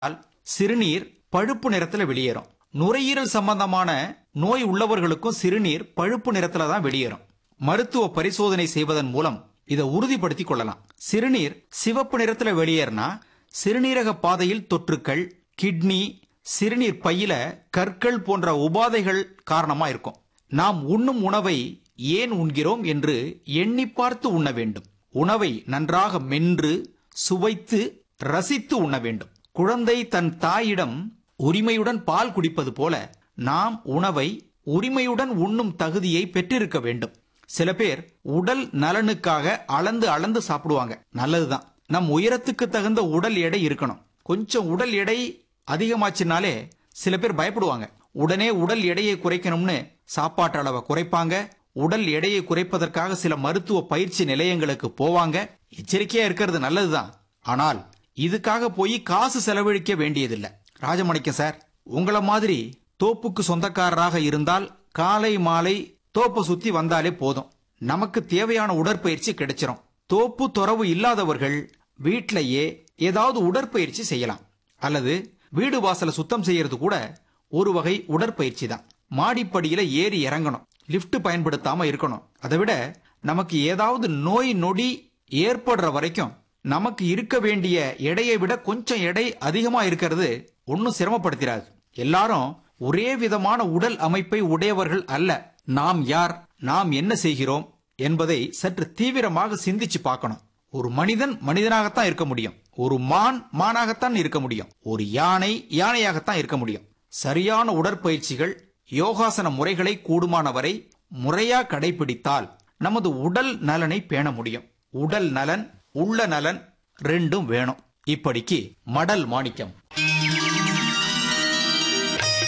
சிறுநீர் பழுப்பு நிறத்துல வெளியேறும் நுரையீரல் சம்பந்தமான நோய் உள்ளவர்களுக்கும் சிறுநீர் பழுப்பு நிறத்துல தான் வெளியேறும் மருத்துவ பரிசோதனை செய்வதன் மூலம் இதை உறுதிப்படுத்திக் கொள்ளலாம் சிறுநீர் சிவப்பு நிறத்துல வெளியேறினா சிறுநீரக பாதையில் தொற்றுக்கள் கிட்னி சிறுநீர் பையில கற்கள் போன்ற உபாதைகள் காரணமா இருக்கும் நாம் உண்ணும் உணவை ஏன் உண்கிறோம் என்று எண்ணி பார்த்து உண்ண வேண்டும் உணவை நன்றாக மென்று சுவைத்து ரசித்து உண்ண வேண்டும் குழந்தை தன் தாயிடம் உரிமையுடன் பால் குடிப்பது போல நாம் உணவை உரிமையுடன் உண்ணும் தகுதியை பெற்றிருக்க வேண்டும் சில பேர் உடல் நலனுக்காக அளந்து அளந்து சாப்பிடுவாங்க நல்லதுதான் நம் உயரத்துக்கு தகுந்த உடல் எடை இருக்கணும் கொஞ்சம் உடல் எடை அதிகமாச்சுனாலே சில பேர் பயப்படுவாங்க உடனே உடல் எடையை குறைக்கணும்னு சாப்பாட்டு அளவை குறைப்பாங்க உடல் எடையை குறைப்பதற்காக சில மருத்துவ பயிற்சி நிலையங்களுக்கு போவாங்க எச்சரிக்கையா இருக்கிறது நல்லதுதான் ஆனால் இதுக்காக போய் காசு செலவழிக்க வேண்டியதில்லை ராஜமணிக்கம் சார் உங்களை மாதிரி தோப்புக்கு சொந்தக்காரராக இருந்தால் காலை மாலை தோப்பை சுத்தி வந்தாலே போதும் நமக்கு தேவையான உடற்பயிற்சி கிடைச்சிரும் தோப்பு துறவு இல்லாதவர்கள் வீட்டிலேயே ஏதாவது உடற்பயிற்சி செய்யலாம் அல்லது வீடு வாசலை சுத்தம் செய்யறது கூட ஒரு வகை உடற்பயிற்சி தான் மாடிப்படியில ஏறி இறங்கணும் லிஃப்ட் பயன்படுத்தாம இருக்கணும் அதை விட நமக்கு ஏதாவது நோய் நொடி ஏற்படுற வரைக்கும் நமக்கு இருக்க வேண்டிய எடையை விட கொஞ்சம் எடை அதிகமா இருக்கிறது ஒன்னும் சிரமப்படுத்திடாது எல்லாரும் ஒரே விதமான உடல் அமைப்பை உடையவர்கள் அல்ல நாம் யார் நாம் என்ன செய்கிறோம் என்பதை சற்று தீவிரமாக சிந்திச்சு பார்க்கணும் ஒரு மனிதன் மனிதனாகத்தான் இருக்க முடியும் ஒரு மான் மானாகத்தான் இருக்க முடியும் ஒரு யானை யானையாகத்தான் இருக்க முடியும் சரியான உடற்பயிற்சிகள் யோகாசன முறைகளை கூடுமானவரை முறையா கடைபிடித்தால் நமது உடல் நலனை பேண முடியும் உடல் நலன் உள்ள நலன் ரெண்டும் வேணும் இப்படிக்கு மடல் மாணிக்கம்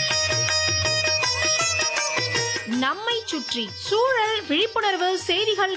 நம்மை சுற்றி சூழல் விழிப்புணர்வு செய்திகள்